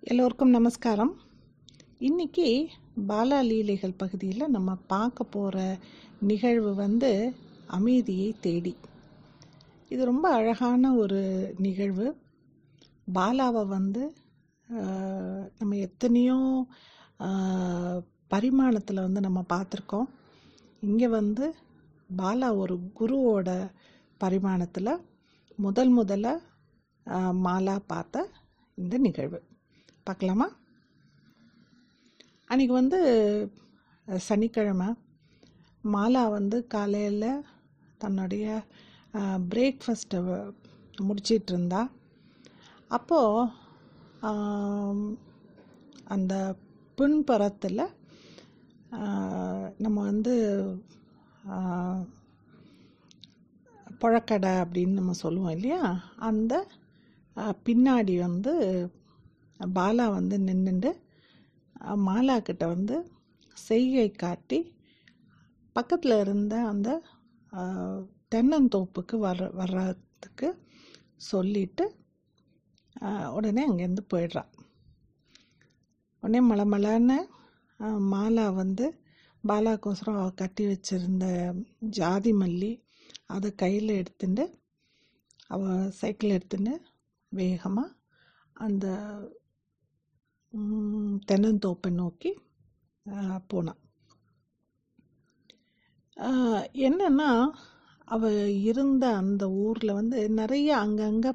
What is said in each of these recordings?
எல்லோருக்கும் நமஸ்காரம் இன்னைக்கு பாலா லீலைகள் பகுதியில் நம்ம பார்க்க போகிற நிகழ்வு வந்து அமைதியை தேடி இது ரொம்ப அழகான ஒரு நிகழ்வு பாலாவை வந்து ஆஹ், நம்ம எத்தனையோ பரிமாணத்தில் வந்து நம்ம பார்த்துருக்கோம் இங்கே வந்து பாலா ஒரு குருவோட பரிமாணத்தில் முதல் முதல்ல ஆஹ், மாலா பார்த்த இந்த நிகழ்வு பார்க்கலாமா அன்றைக்கி வந்து அஹ், சனிக்கிழமை மாலா வந்து காலையில் தன்னுடைய பிரேக்ஃபாஸ்ட்டை முடிச்சிட்டு இருந்தா அப்போது அந்த பின்புறத்தில் நம்ம வந்து ஆஹ், புழக்கடை அப்படின்னு நம்ம சொல்லுவோம் இல்லையா அந்த ஆஹ், பின்னாடி வந்து பாலா வந்து நின்றுண்டு மாலா கிட்ட வந்து செய்கை காட்டி பக்கத்தில் இருந்த அந்த ஆஹ், தென்னந்தோப்புக்கு வர வர்றதுக்கு சொல்லிட்டு ஆஹ், உடனே அங்கேருந்து போயிடுறா உடனே மலை மலைன்னு மாலா வந்து பாலாக்கோசரம் அவ கட்டி வச்சிருந்த ஜாதி மல்லி அதை கையில் எடுத்துட்டு அவள் சைக்கிள் எடுத்துட்டு வேகமாக அந்த ம், தென்னந்தோப்பை நோக்கி போனான் என்னன்னா அவ இருந்த அந்த ஊரில் வந்து நிறைய அங்கங்கே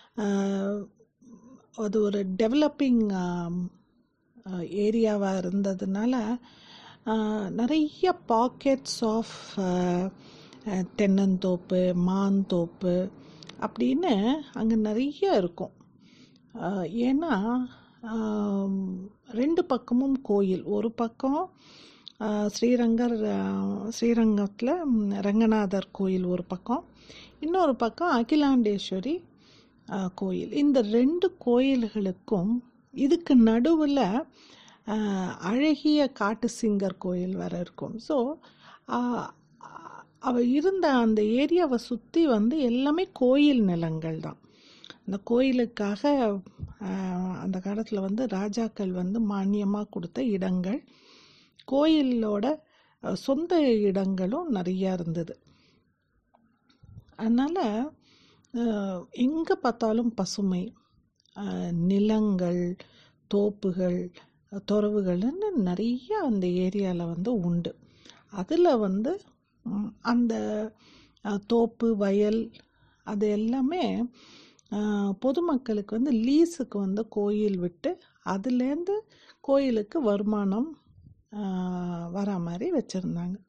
அது ஒரு டெவலப்பிங் ஏரியாவாக இருந்ததுனால ஆஹ், நிறைய பாக்கெட்ஸ் ஆஃப் தென்னந்தோப்பு மாந்தோப்பு அப்படின்னு அங்கே நிறைய இருக்கும் ஆஹ், ஏன்னா ஆம், ரெண்டு பக்கமும் கோயில் ஒரு பக்கம் ஆஹ், ஸ்ரீரங்கர் ஆஹ், ஸ்ரீரங்கத்தில் ம், ரங்கநாதர் கோயில் ஒரு பக்கம் இன்னொரு பக்கம் அகிலாண்டேஸ்வரி ஆஹ், கோயில் இந்த ரெண்டு கோயில்களுக்கும் இதுக்கு நடுவில் அழகிய காட்டு சிங்கர் கோயில் வேற இருக்கும் ஸோ அவ இருந்த அந்த ஏரியாவை சுற்றி வந்து எல்லாமே கோயில் நிலங்கள் தான் அந்த கோயிலுக்காக ஆஹ், அந்த காலத்தில் வந்து ராஜாக்கள் வந்து மானியமாக கொடுத்த இடங்கள் கோயிலோட அஹ், சொந்த இடங்களும் நிறையா இருந்தது அதனால் எங்கே பார்த்தாலும் பசுமை அஹ், நிலங்கள் தோப்புகள் துறவுகள்னு நிறைய அந்த ஏரியாவில் வந்து உண்டு அதில் வந்து ம், அந்த அஹ், தோப்பு வயல் அது எல்லாமே அஹ், பொதுமக்களுக்கு வந்து லீஸுக்கு வந்து கோயில் விட்டு அதுலேருந்து கோயிலுக்கு வருமானம் அஹ், வரா மாதிரி வச்சுருந்தாங்க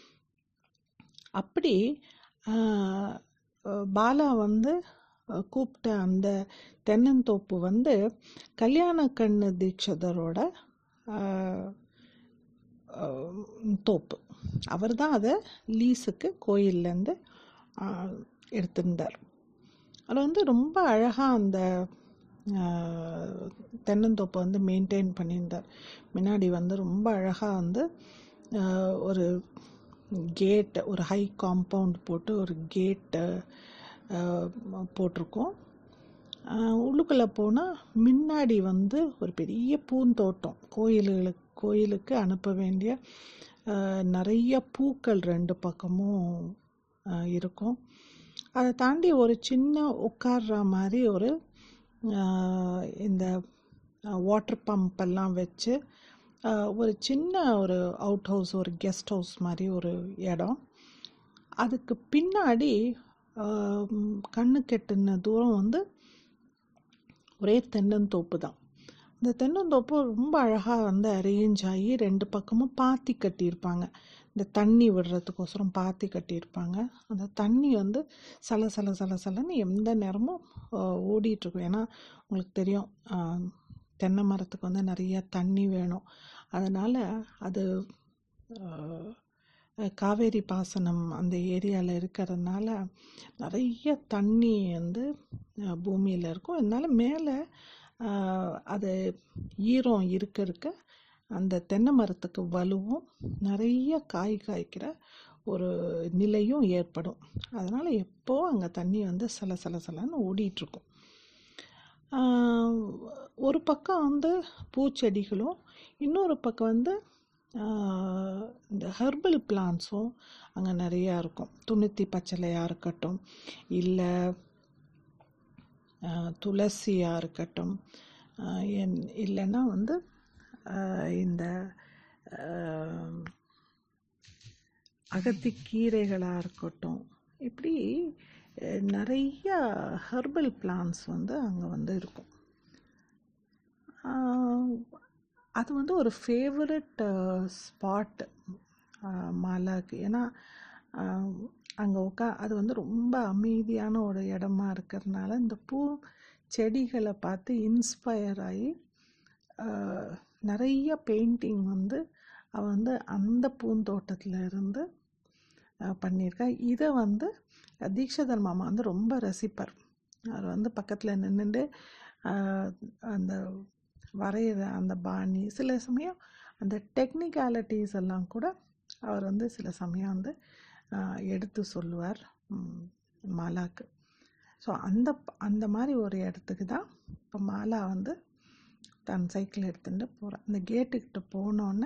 அப்படி ஆஹ், அஹ், பாலா வந்து அஹ், கூப்பிட்ட அந்த தென்னந்தோப்பு வந்து கல்யாண கண்ணு தீட்சிதரோட ஆஹ், ஆஹ், தோப்பு அவர் தான் அதை லீஸுக்கு கோயில்லேருந்து எடுத்திருந்தார் அதில் வந்து ரொம்ப அழகாக அந்த ஆஹ், தென்னந்தோப்பை வந்து மெயின்டைன் பண்ணியிருந்தார் முன்னாடி வந்து ரொம்ப அழகாக வந்து ஆஹ், ஒரு கேட் ஒரு ஹை காம்பவுண்ட் போட்டு ஒரு கேட்டு போட்டிருக்கோம் ஆஹ், உள்ளுக்குள்ளே போனால் முன்னாடி வந்து ஒரு பெரிய பூந்தோட்டம் கோயில்களுக்கு கோயிலுக்கு அனுப்ப வேண்டிய ஆஹ், நிறைய பூக்கள் ரெண்டு பக்கமும் ஆஹ், இருக்கும் அதை தாண்டி ஒரு சின்ன உட்கார்ற மாதிரி ஒரு ஆஹ், இந்த வாட்டர் பம்ப் எல்லாம் வச்சு ஆஹ், ஒரு சின்ன ஒரு அவுட் ஹவுஸ் ஒரு கெஸ்ட் ஹவுஸ் மாதிரி ஒரு இடம் அதுக்கு பின்னாடி ஆஹ், கண்ணு கெட்டுன தூரம் வந்து ஒரே தென்னந்தோப்பு தான் இந்த தென்னந்தோப்பு ரொம்ப அழகாக வந்து அரேஞ்ச் ஆகி ரெண்டு பக்கமும் பாத்தி கட்டியிருப்பாங்க இந்த தண்ணி விடுறதுக்கோசரம் பாத்தி கட்டியிருப்பாங்க அந்த தண்ணி வந்து சல சல சல சலன்னு எந்த நேரமும் ஆஹ், ஓடிட்டு இருக்கும் ஏன்னா உங்களுக்கு தெரியும் ஆஹ், தென்னை மரத்துக்கு வந்து நிறைய தண்ணி வேணும் அதனால் அது ஆஹ், காவேரி பாசனம் அந்த ஏரியாவில் இருக்கிறதுனால நிறைய தண்ணி வந்து பூமியில் இருக்கும் அதனால மேலே அது ஈரம் இருக்க இருக்க அந்த தென்னை மரத்துக்கு வலுவும் நிறைய காய் காய்க்கிற ஒரு நிலையும் ஏற்படும் அதனால் எப்போ அங்கே தண்ணி வந்து சல சல சலன்னு ஓடிட்டுருக்கும் ஒரு பக்கம் வந்து பூச்செடிகளும் இன்னொரு பக்கம் வந்து ஆஹ், இந்த ஹெர்பல் பிளான்ஸும் அங்கே நிறையா இருக்கும் துணித்தி பச்சளையாக இருக்கட்டும் இல்லை துளசியாக இருக்கட்டும் ஆஹ், என் இல்லைன்னா வந்து ஆஹ், இந்த ஆஹ், அகத்திக்கீரைகளாக இருக்கட்டும் இப்படி அஹ், நிறைய ஹெர்பல் பிளான்ஸ் வந்து அங்கே வந்து இருக்கும் ஆஹ், அது வந்து ஒரு ஃபேவரட் ஸ்பாட் மாலாக்கு ஏன்னா அங்கே உட்கா அது வந்து ரொம்ப அமைதியான ஒரு இடமா இருக்கிறதுனால இந்த பூ செடிகளை பார்த்து இன்ஸ்பயர் ஆகி ஆஹ், நிறைய பெயிண்டிங் வந்து அவ வந்து அந்த பூந்தோட்டத்தில் இருந்து ஆஹ், பண்ணியிருக்கா இதை வந்து தீக்ஷதர் மாமா வந்து ரொம்ப ரசிப்பார் அவர் வந்து பக்கத்தில் நின்றுட்டு அந்த வரைகிற அந்த பாணி சில சமயம் அந்த டெக்னிக்காலிட்டிஸ் எல்லாம் கூட அவர் வந்து சில சமயம் வந்து ஆஹ், எடுத்து சொல்லுவார் ம், மாலாக்கு ஸோ அந்த ப- அந்த மாதிரி ஒரு இடத்துக்கு தான் இப்போ மாலா வந்து தன் சைக்கிள் எடுத்துட்டு போகிறான் இந்த கேட்டுக்கிட்ட போனோடனே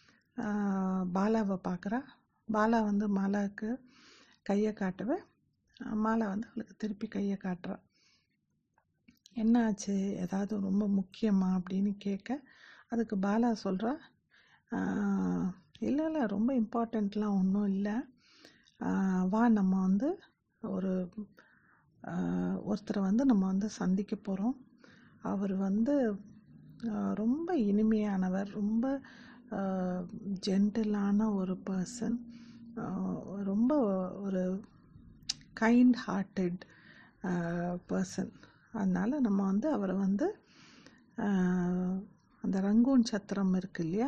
பாலாவை பார்க்குறா பாலா வந்து மாலாவுக்கு கையை காட்டவே ஆஹ், மாலா வந்து அவளுக்கு திருப்பி கையை காட்டுறா என்ன ஆச்சு ஏதாவது ரொம்ப முக்கியமா அப்படின்னு கேட்க அதுக்கு பாலா சொல்கிறா இல்லை இல்லை ரொம்ப இம்பார்ட்டண்ட்லாம் ஒன்றும் இல்லை வா நம்ம வந்து ஒரு ஆஹ், ஒருத்தரை வந்து நம்ம வந்து சந்திக்க போகிறோம் அவர் வந்து ஆஹ், ரொம்ப இனிமையானவர் ரொம்ப ஜென்டிலான ஒரு பர்சன் ரொம்ப ஒரு கைண்ட் ஹார்ட்டட் பர்சன் அதனால் நம்ம வந்து அவரை வந்து ஆஹ், அந்த ரங்கூன் சத்திரம் இருக்கு இல்லையா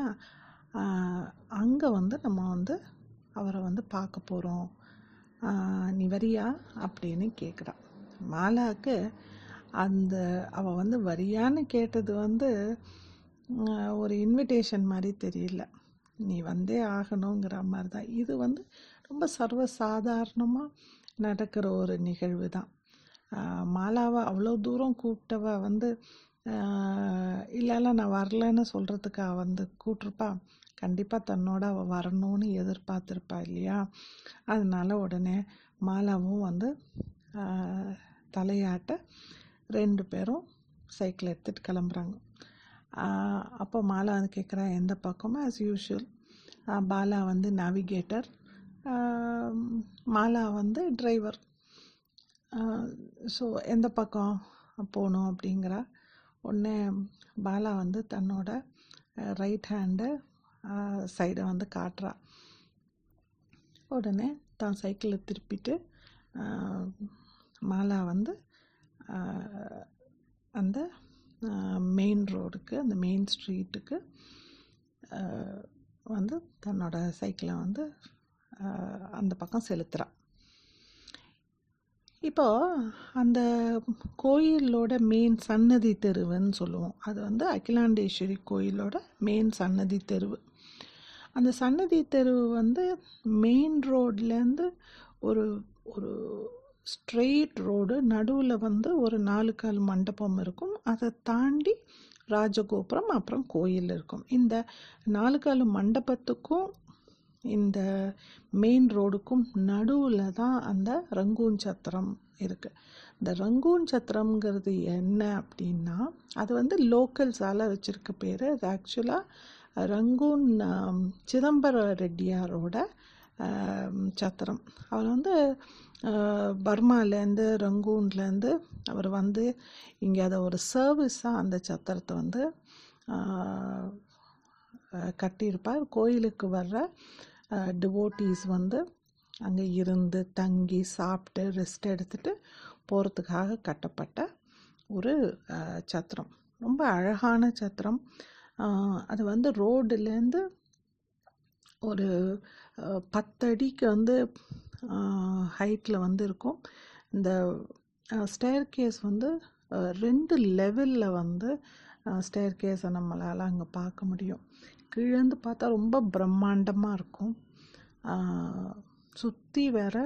அங்கே வந்து நம்ம வந்து அவரை வந்து பார்க்க போகிறோம் நீ வரியா அப்படின்னு கேட்குறா மாலாவுக்கு அந்த அவள் வந்து வரியான்னு கேட்டது வந்து ஆஹ், ஒரு இன்விடேஷன் மாதிரி தெரியல நீ வந்தே ஆகணுங்கிற மாதிரி தான் இது வந்து ரொம்ப சர்வசாதாரணமாக நடக்கிற ஒரு நிகழ்வு தான் மாலாவை அவ்வளோ தூரம் கூப்பிட்டவ வந்து இல்லை இல்லை நான் வரலன்னு சொல்கிறதுக்கு அவ வந்து கூட்டிருப்பா கண்டிப்பாக தன்னோட அவள் வரணும்னு எதிர்பார்த்துருப்பா இல்லையா அதனால உடனே மாலாவும் வந்து ஆஹ், தலையாட்ட ரெண்டு பேரும் சைக்கிள் எடுத்துகிட்டு கிளம்புறாங்க ஆஹ், அப்போ மாலா வந்து கேட்குறா எந்த பக்கமும் ஆஸ் யூஷுவல் பாலா வந்து நேவிகேட்டர் மாலா வந்து டிரைவர் ஸோ எந்த பக்கம் போகணும் அப்படிங்கிறா உடனே பாலா வந்து தன்னோட ரைட் ஹேண்டு சைடை வந்து காட்டுறா உடனே தான் சைக்கிளை திருப்பிட்டு ஆஹ், மாலா வந்து ஆஹ், அந்த மெயின் ரோடுக்கு அந்த மெயின் ஸ்ட்ரீட்டுக்கு வந்து தன்னோட சைக்கிளை வந்து ஆஹ், அந்த பக்கம் செலுத்துறா இப்போ அந்த கோயிலோட மெயின் சன்னதி தெருவுன்னு சொல்லுவோம் அது வந்து அகிலாண்டேஸ்வரி கோயிலோட மெயின் சன்னதி தெருவு அந்த சன்னதி தெருவு வந்து மெயின் ரோட்லேருந்து ஒரு ஒரு ஸ்ட்ரெயிட் ரோடு நடுவில் வந்து ஒரு நாலு கால் மண்டபம் இருக்கும் அதை தாண்டி ராஜகோபுரம் அப்புறம் கோயில் இருக்கும் இந்த நாலு கால் மண்டபத்துக்கும் இந்த மெயின் ரோடுக்கும் நடுவில் தான் அந்த ரங்கூன் சத்திரம் இருக்குது இந்த ரங்கூன் சத்திரம்ங்கிறது என்ன அப்படின்னா அது வந்து லோக்கல்ஸால் வச்சுருக்க பேர் அது ஆக்சுவலாக ரங்கூன் ஆம், சிதம்பர ரெட்டியாரோட ஆம், சத்திரம் அவர் வந்து ஆஹ், பர்மாலேருந்து ரங்கூன்லேருந்து அவர் வந்து இங்கே அதை ஒரு சர்வீஸாக அந்த சத்திரத்தை வந்து ஆஹ், அஹ் கட்டியிருப்பார் கோயிலுக்கு வர்ற டிவோட்டீஸ் வந்து அங்கே இருந்து தங்கி சாப்பிட்டு ரெஸ்ட் எடுத்துட்டு போகிறதுக்காக கட்டப்பட்ட ஒரு அஹ், சத்திரம் ரொம்ப அழகான சத்திரம் அஹ், அது வந்து ரோடுலேருந்து ஒரு அஹ், பத்தடிக்கு வந்து ஹைட்டில் வந்து இருக்கும் இந்த ஸ்டேர் கேஸ் வந்து அஹ், ரெண்டு லெவலில் வந்து ஸ்டேர் கேஸை நம்மளால் அங்கே பார்க்க முடியும் கீழேருந்து பார்த்தா ரொம்ப பிரம்மாண்டமாக இருக்கும் சுற்றி வேற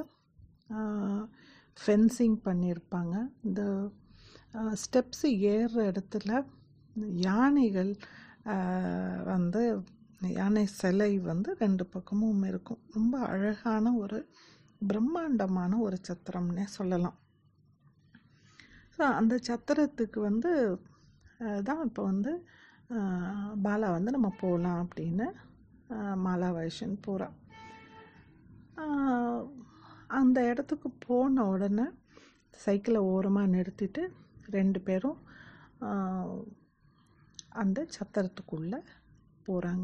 ஃபென்சிங் பண்ணியிருப்பாங்க இந்த ஸ்டெப்ஸு ஏறுற இடத்துல யானைகள் ஆஹ், வந்து யானை சிலை வந்து ரெண்டு பக்கமும் இருக்கும் ரொம்ப அழகான ஒரு பிரம்மாண்டமான ஒரு சத்திரம்னே சொல்லலாம் ஸோ அந்த சத்திரத்துக்கு வந்து அஹ், தான் இப்போ வந்து அஹ், பாலா வந்து நம்ம போகலாம் அப்படின்னு அஹ், மாலா வைஷன் போகிறா அந்த இடத்துக்கு போன உடனே சைக்கிளை ஓரமாக நிறுத்திட்டு ரெண்டு பேரும் ஆஹ், அந்த சத்திரத்துக்குள்ளே போகிறாங்க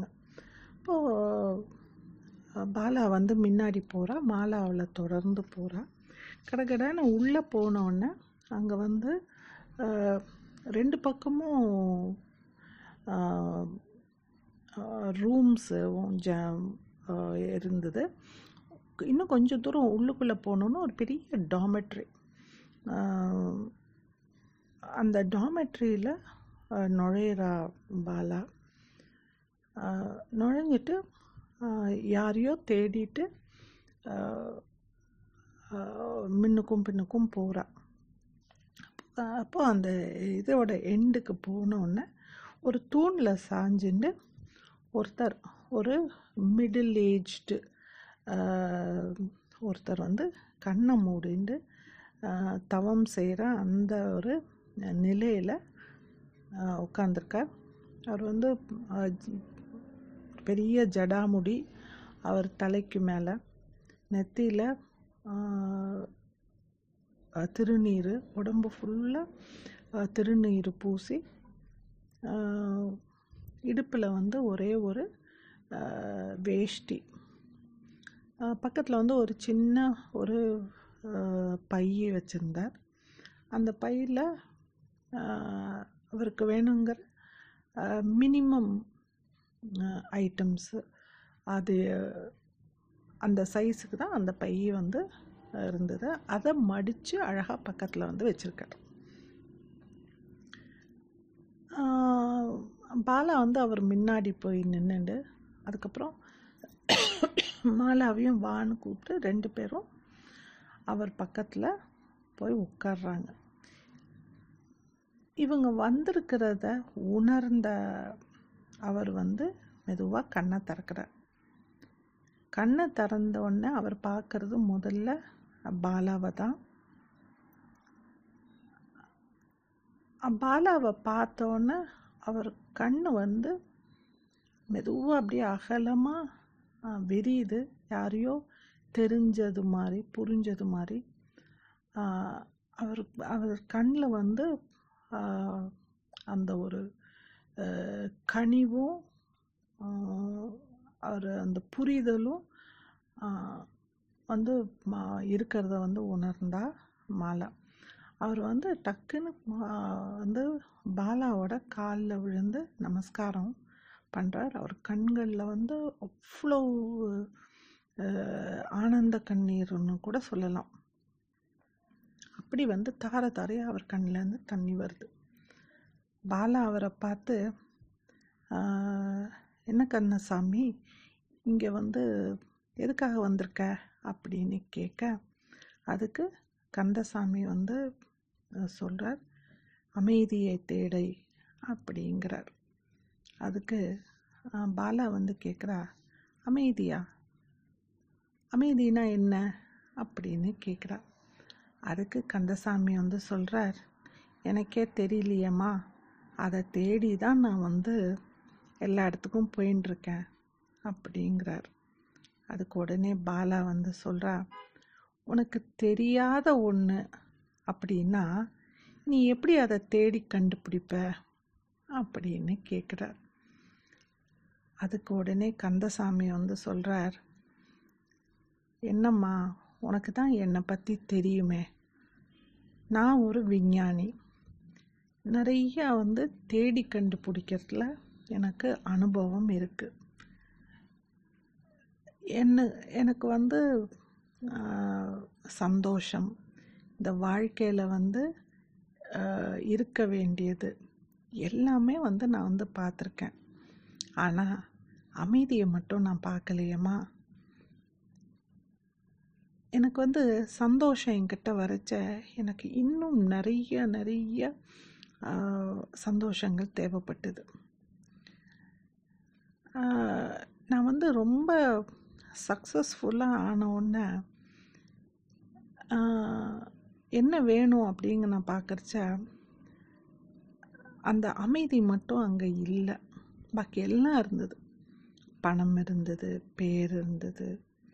இப்போது பாலா வந்து முன்னாடி போகிறா மாலா அவளை தொடர்ந்து போகிறா கடகடன்னு உள்ளே போனோடனே அங்கே வந்து ஆஹ், ரெண்டு பக்கமும் ரூம்ஸு ஜ ஆஹ், இருந்தது இன்னும் கொஞ்சம் தூரம் உள்ளுக்குள்ளே போனோன்னா ஒரு பெரிய டாமெட்ரி அந்த டாமெட்ரியில் நுழையிறா பாலா ஆஹ், நுழைஞ்சிட்டு ஆஹ், யாரையோ தேடிட்டு ஆஹ், ஆஹ், மின்னுக்கும் பின்னுக்கும் போகிறா அப்போ அந்த இதோட எண்டுக்கு போனோடனே ஒரு தூணில் சாஞ்சுண்டு ஒருத்தர் ஒரு மிடில் ஏஜ்டு ஒருத்தர் வந்து கண்ணை மூடிண்டு ஆஹ், தவம் செய்கிற அந்த ஒரு நிலையில் உட்காந்துருக்கார் அவர் வந்து ஆஹ், ஜ- பெரிய ஜடாமுடி அவர் தலைக்கு மேலே நெத்தியில் திருநீர் உடம்பு ஃபுல்லாக திருநீர் பூசி இடுப்பில் வந்து ஒரே ஒரு ஆஹ், வேஷ்டி பக்கத்தில் வந்து ஒரு சின்ன ஒரு ஆஹ், பை வச்சுருந்தார் அந்த பையில் அவருக்கு வேணுங்கிற மினிமம் ஐட்டம்ஸு அது அந்த சைஸுக்கு தான் அந்த பை வந்து இருந்தது அதை மடித்து அழகாக பக்கத்தில் வந்து வச்சுருக்கார் பாலா வந்து அவர் முன்னாடி போய் நின்றுண்டு அதுக்கப்புறம் மாலாவையும் வான்னு கூப்பிட்டு ரெண்டு பேரும் அவர் பக்கத்தில் போய் உட்கார்றாங்க இவங்க வந்திருக்கிறத உணர்ந்த அவர் வந்து மெதுவாக கண்ணை திறக்கிறார் கண்ணை திறந்த உடனே அவர் பார்க்கறது முதல்ல பாலாவை தான் பாலாவை பார்த்த உடனே அவர் கண்ணு வந்து மெதுவாக அப்படியே அகலமாக விரியுது யாரையோ தெரிஞ்சது மாதிரி புரிஞ்சது மாதிரி ஆஹ், அவர் அவர் கண்ணில் வந்து ஆஹ், அந்த ஒரு ஆஹ், கனிவும் ஆஹ், அவர் அந்த புரிதலும் ஆஹ், வந்து மா- இருக்கிறத வந்து உணர்ந்தா மாலா அவர் வந்து டக்குன்னு ஆஹ், வந்து பாலாவோட காலில் விழுந்து நமஸ்காரம் பண்ணுறார் அவர் கண்களில் வந்து அவ்வளோ ஆஹ், ஆனந்த கண்ணீர்னு கூட சொல்லலாம் அப்படி வந்து தார தாரையாக அவர் கண்ணிலேருந்து தண்ணி வருது பாலா அவரை பார்த்து "ஆஹ், என்ன கண்ணசாமி இங்கே வந்து எதுக்காக வந்திருக்க அப்படின்னு கேட்க அதுக்கு கந்தசாமி வந்து சொல்கிறார் அமைதியை தேடை அப்படிங்கிறார் அதுக்கு ஆஹ், பாலா வந்து கேட்குறா அமைதியா அமைதினா என்ன அப்படின்னு கேட்குறா அதுக்கு கந்தசாமி வந்து சொல்கிறார் எனக்கே தெரியலையேம்மா அதை தேடி தான் நான் வந்து எல்லா இடத்துக்கும் போயின்னு இருக்கேன் அப்படிங்கிறார் அதுக்கு உடனே பாலா வந்து சொல்கிறா உனக்கு தெரியாத ஒன்று அப்படின்னா நீ எப்படி அதை தேடி கண்டுபிடிப்ப அப்படின்னு கேட்குறார் அதுக்கு உடனே கந்தசாமி வந்து சொல்கிறார் என்னம்மா உனக்கு தான் என்னை பற்றி தெரியுமே நான் ஒரு விஞ்ஞானி நிறைய வந்து தேடி கண்டுபிடிக்கிறதுல எனக்கு அனுபவம் இருக்குது என்ன எனக்கு வந்து ஆஹ், சந்தோஷம் இந்த வாழ்க்கையில் வந்து ஆஹ், இருக்க வேண்டியது எல்லாமே வந்து நான் வந்து பார்த்துருக்கேன் ஆனால் அமைதியை மட்டும் நான் பார்க்கலையேம்மா எனக்கு வந்து சந்தோஷம் என்கிட்ட வரைச்ச எனக்கு இன்னும் நிறைய நிறைய ஆஹ், சந்தோஷங்கள் தேவைப்பட்டது ஆஹ், நான் வந்து ரொம்ப சக்ஸஸ்ஃபுல்லாக ஆன உடனே ஆஹ், என்ன வேணும் அப்படிங்க நான் பார்க்குறச்ச அந்த அமைதி மட்டும் அங்கே இல்லை பாக்கி எல்லாம் இருந்தது பணம் இருந்தது பேர் இருந்தது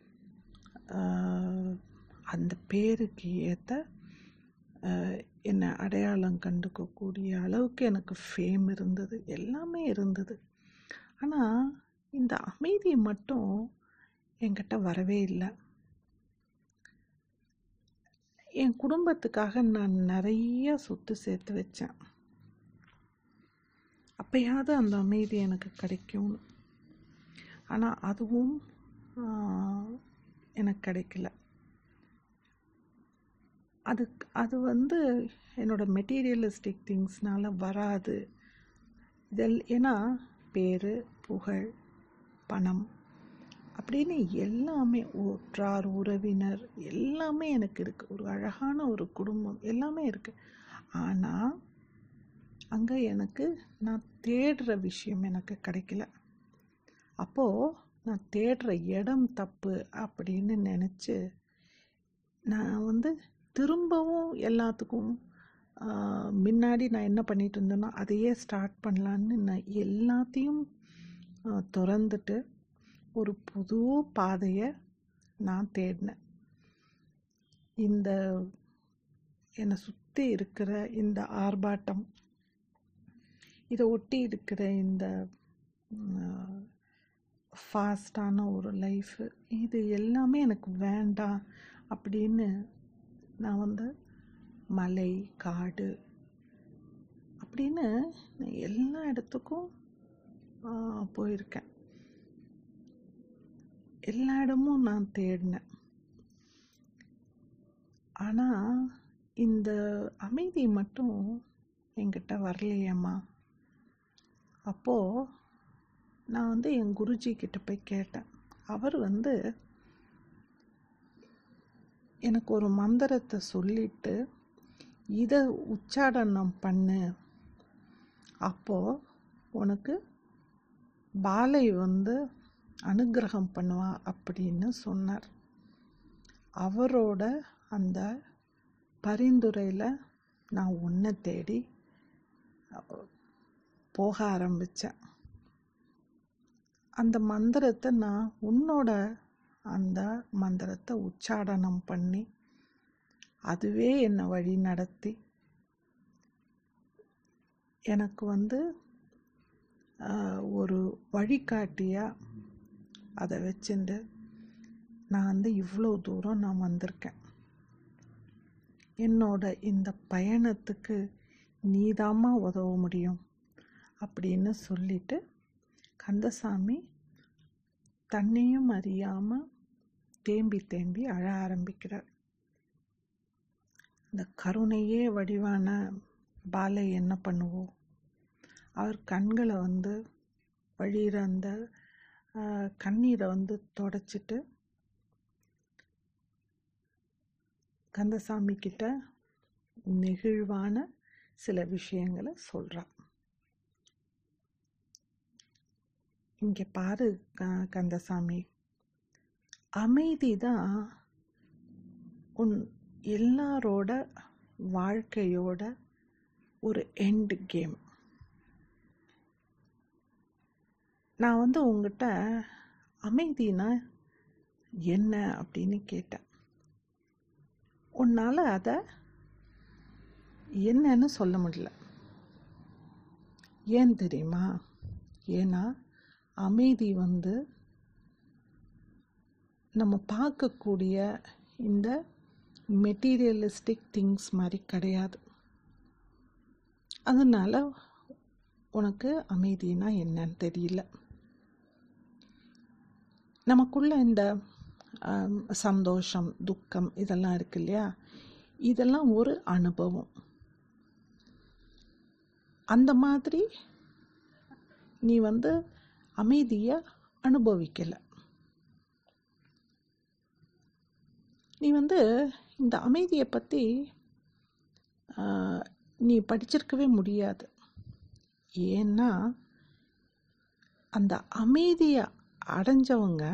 ஆஹ், அந்த பேருக்கு ஏற்ற என்னை அடையாளம் கண்டுக்கக்கூடிய அளவுக்கு எனக்கு ஃபேம் இருந்தது எல்லாமே இருந்தது ஆனால் இந்த அமைதி மட்டும் என்கிட்ட வரவே இல்லை என் குடும்பத்துக்காக நான் நிறைய சொத்து சேர்த்து வச்சேன் அப்பயாவது அந்த அமைதி எனக்கு கிடைக்கும்னு ஆனால் அதுவும் ஆஹ், எனக்கு கிடைக்கல அது அது வந்து என்னோட மெட்டீரியலிஸ்டிக் திங்ஸ்னால வராது இதெல் ஏன்னா பேர் புகழ் பணம் அப்படின்னு எல்லாமே உற்றார் உறவினர் எல்லாமே எனக்கு இருக்குது ஒரு அழகான ஒரு குடும்பம் எல்லாமே இருக்குது ஆனால் அங்கே எனக்கு நான் தேடுற விஷயம் எனக்கு கிடைக்கல அப்போது நான் தேடுற இடம் தப்பு அப்படின்னு நினச்சி நான் வந்து திரும்பவும் எல்லாத்துக்கும் ஆஹ், முன்னாடி நான் என்ன பண்ணிட்டு இருந்தேனோ அதையே ஸ்டார்ட் பண்ணலான்னு நான் எல்லாத்தையும் ஆஹ், திறந்துட்டு ஒரு புது பாதையை நான் தேடினேன் இந்த என்னை சுற்றி இருக்கிற இந்த ஆர்ப்பாட்டம் இதை ஒட்டி இருக்கிற இந்த ஃபாஸ்டான ஒரு லைஃபு இது எல்லாமே எனக்கு வேண்டாம் அப்படின்னு நான் வந்து மலை காடு அப்படின்னு நான் எல்லா இடத்துக்கும் ஆஹ், போயிருக்கேன் எல்லா இடமும் நான் தேடினேன் ஆனால் இந்த அமைதி மட்டும் என்கிட்ட வரலையேம்மா அப்போது நான் வந்து என் குருஜி கிட்ட போய் கேட்டேன் அவர் வந்து எனக்கு ஒரு மந்திரத்தை சொல்லிட்டு இதை உச்சாடனம் பண்ணு அப்போ உனக்கு பாலை வந்து அனுக்கிரகம் பண்ணுவா அப்படின்னு சொன்னார் அவரோட அந்த பரிந்துரையில் நான் உன்னை தேடி அஹ், போக ஆரம்பித்தேன் அந்த மந்திரத்தை நான் உன்னோட அந்த மந்திரத்தை உச்சாடனம் பண்ணி அதுவே என்னை வழி நடத்தி எனக்கு வந்து ஆஹ், ஒரு வழிகாட்டியாக அதை வச்சுண்டு நான் வந்து இவ்வளோ தூரம் நான் வந்திருக்கேன் என்னோட இந்த பயணத்துக்கு நீதாம்மா உதவ முடியும் அப்படின்னு சொல்லிட்டு கந்தசாமி தன்னையும் அறியாம தேம்பி தேம்பி அழ ஆரம்பிக்கிறார் இந்த கருணையே வடிவான பாலை என்ன பண்ணுவோம் அவர் கண்களை வந்து வழியிற அந்த ஆஹ், கண்ணீரை வந்து தொடச்சிட்டு கந்தசாமி கிட்ட நெகிழ்வான சில விஷயங்களை சொல்றார் இங்க பாரு க- கந்தசாமி அமைதி தான் உன் எல்லாரோட வாழ்க்கையோட ஒரு எண்ட் கேம் நான் வந்து உங்ககிட்ட அமைதினா என்ன அப்படின்னு கேட்டேன் உன்னால் அதை என்னன்னு சொல்ல முடியல ஏன் தெரியுமா ஏன்னா அமைதி வந்து நம்ம பார்க்கக்கூடிய இந்த மெட்டீரியலிஸ்டிக் திங்ஸ் மாதிரி கிடையாது அதனால உனக்கு அமைதினா என்னன்னு தெரியல நமக்குள்ள இந்த ஆம், சந்தோஷம் துக்கம் இதெல்லாம் இருக்கு இல்லையா இதெல்லாம் ஒரு அனுபவம் அந்த மாதிரி நீ வந்து அமைதியை அனுபவிக்கல நீ வந்து இந்த அமைதியை பற்றி நீ படிச்சிருக்கவே முடியாது ஏன்னா அந்த அமைதியை அடைஞ்சவங்க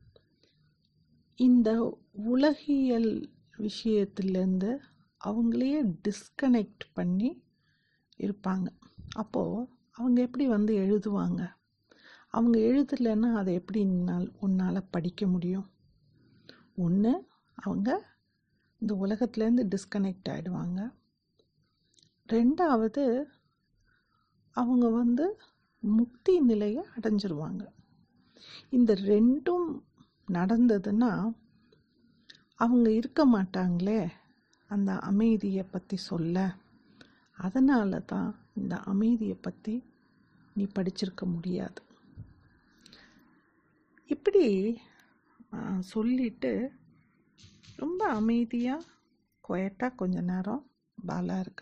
இந்த உலகியல் விஷயத்துலேருந்து அவங்களையே டிஸ்கனெக்ட் பண்ணி இருப்பாங்க அப்போது அவங்க எப்படி வந்து எழுதுவாங்க அவங்க எழுதலைன்னா அதை எப்படி உன்னால் உன்னால் படிக்க முடியும் ஒன்று அவங்க இந்த உலகத்துலேருந்து டிஸ்கனெக்ட் ஆகிடுவாங்க ரெண்டாவது அவங்க வந்து முக்தி நிலையை அடைஞ்சிருவாங்க இந்த ரெண்டும் நடந்ததுன்னா அவங்க இருக்க மாட்டாங்களே அந்த அமைதியை பற்றி சொல்ல அதனால தான் இந்த அமைதியை பற்றி நீ படிச்சிருக்க முடியாது இப்படி ஆ, சொல்லிட்டு ரொம்ப அமைதியாக குயட்டாக கொஞ்ச நேரம் பாலா இருக்க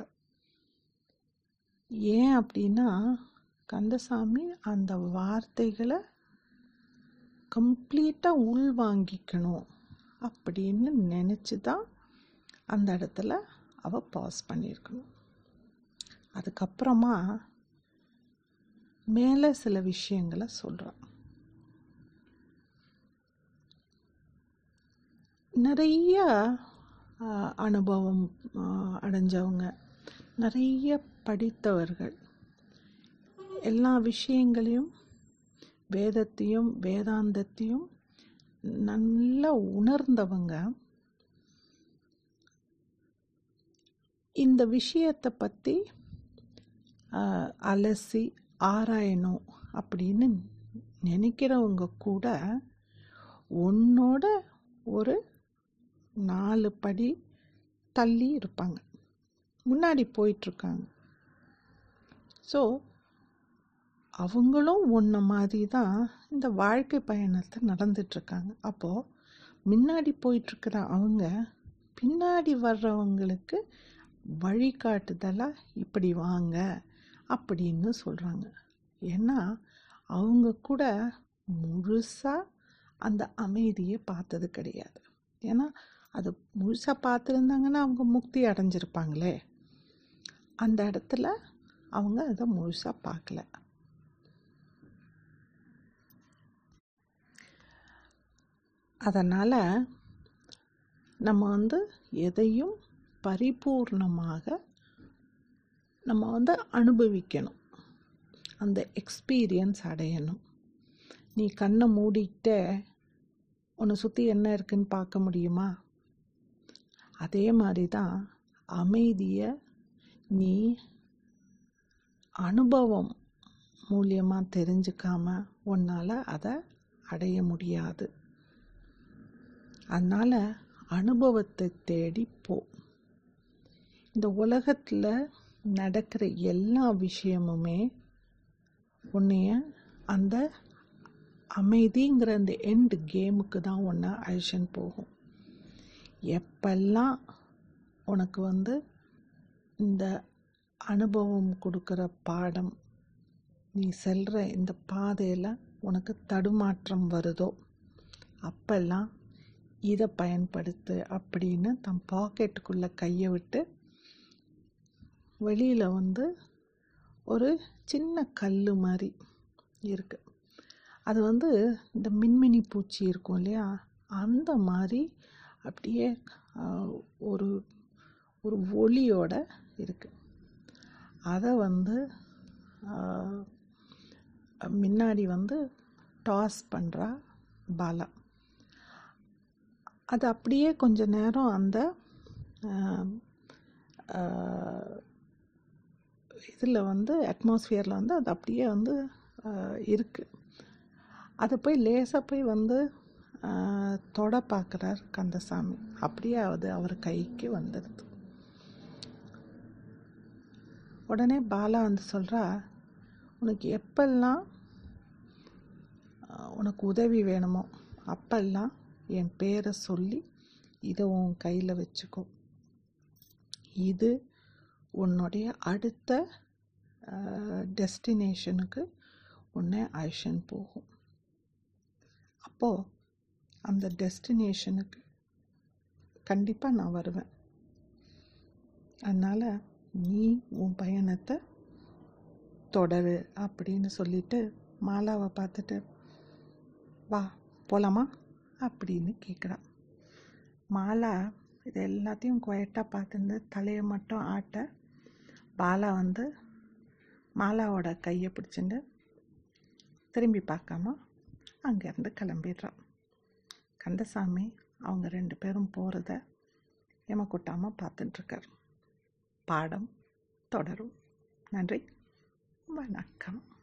ஏன் அப்படின்னா கந்தசாமி அந்த வார்த்தைகளை கம்ப்ளீட்டாக உள்வாங்கிக்கணும் அப்படின்னு நினச்சி தான் அந்த இடத்துல அவள் பாஸ் பண்ணியிருக்கணும் அதுக்கப்புறமா மேலே சில விஷயங்களை சொல்கிறான் நிறைய ஆ, அனுபவம் ஆ, அடைஞ்சவங்க நிறைய படித்தவர்கள் எல்லா விஷயங்களையும் வேதத்தையும் வேதாந்தத்தையும் நல்லா உணர்ந்தவங்க இந்த விஷயத்தை பற்றி அலசி ஆராயணும் அப்படின்னு நினைக்கிறவங்க கூட உன்னோட ஒரு நாலு படி தள்ளி இருப்பாங்க முன்னாடி போயிட்டுருக்காங்க ஸோ அவங்களும் ஒன்றை மாதிரி தான் இந்த வாழ்க்கை பயணத்தை நடந்துட்டுருக்காங்க அப்போது முன்னாடி போயிட்டுருக்கிற அவங்க பின்னாடி வர்றவங்களுக்கு வழிகாட்டுதலாக இப்படி வாங்க அப்படின்னு சொல்கிறாங்க ஏன்னா அவங்க கூட முழுசாக அந்த அமைதியை பார்த்தது கிடையாது ஏன்னா அது முழுசாக பார்த்துருந்தாங்கன்னா அவங்க முக்தி அடைஞ்சிருப்பாங்களே அந்த இடத்துல அவங்க அதை முழுசாக பார்க்கல அதனால் நம்ம வந்து எதையும் பரிபூர்ணமாக நம்ம வந்து அனுபவிக்கணும் அந்த எக்ஸ்பீரியன்ஸ் அடையணும் நீ கண்ணை மூடிக்கிட்டே உன்னை சுற்றி என்ன இருக்குன்னு பார்க்க முடியுமா அதே மாதிரி தான் அமைதியை நீ அனுபவம் மூலியமாக தெரிஞ்சுக்காம உன்னால் அதை அடைய முடியாது அதனால் அனுபவத்தை தேடி போ இந்த உலகத்தில் நடக்கிற எல்லா விஷயமுமே உன்னைய அந்த அமைதிங்கிற அந்த எண்டு கேமுக்கு தான் உன்னை அழிச்சுன்னு போகும் எப்பெல்லாம் உனக்கு வந்து இந்த அனுபவம் கொடுக்குற பாடம் நீ செல்கிற இந்த பாதையில் உனக்கு தடுமாற்றம் வருதோ அப்பெல்லாம் இதை பயன்படுத்து அப்படின்னு தன் பாக்கெட்டுக்குள்ளே கையை விட்டு வெளியில் வந்து ஒரு சின்ன கல் மாதிரி இருக்குது அது வந்து இந்த மின்மினி பூச்சி இருக்கும் இல்லையா அந்த மாதிரி அப்படியே ஆஹ், ஒரு ஒரு ஒளியோட இருக்குது அதை வந்து ஆஹ், முன்னாடி வந்து டாஸ் பண்ணுறா பாலா அது அப்படியே கொஞ்ச நேரம் அந்த இதில் வந்து அட்மாஸ்ஃபியரில் வந்து அது அப்படியே வந்து இருக்குது அதை போய் லேசாக போய் வந்து ஆஹ், தொட பார்க்குறார் கந்தசாமி அப்படியே அது அவர் கைக்கு வந்துடுது உடனே பாலா வந்து சொல்கிறா உனக்கு எப்பெல்லாம் ஆஹ், உனக்கு உதவி வேணுமோ அப்பெல்லாம் என் பேரை சொல்லி இதை உன் கையில் வச்சுக்கோ இது உன்னுடைய அடுத்த டெஸ்டினேஷனுக்கு உன்னை அழைச்சின்னு போகும் அப்போது அந்த டெஸ்டினேஷனுக்கு கண்டிப்பாக நான் வருவேன் அதனால் நீ உன் பயணத்தை தொடரு அப்படின்னு சொல்லிட்டு மாலாவை பார்த்துட்டு வா போலாமா அப்படின்னு கேட்குறான் மாலா இது எல்லாத்தையும் குவைட்டாக பார்த்துருந்து தலையை மட்டும் ஆட்ட பாலா வந்து மாலாவோட கையை பிடிச்சிட்டு திரும்பி பார்க்காம அங்கேருந்து கிளம்பிடுறான் கந்தசாமி அவங்க ரெண்டு பேரும் போகிறத எம கொட்டாமல் பார்த்துட்டுருக்கார் பாடம் தொடரும் நன்றி வணக்கம்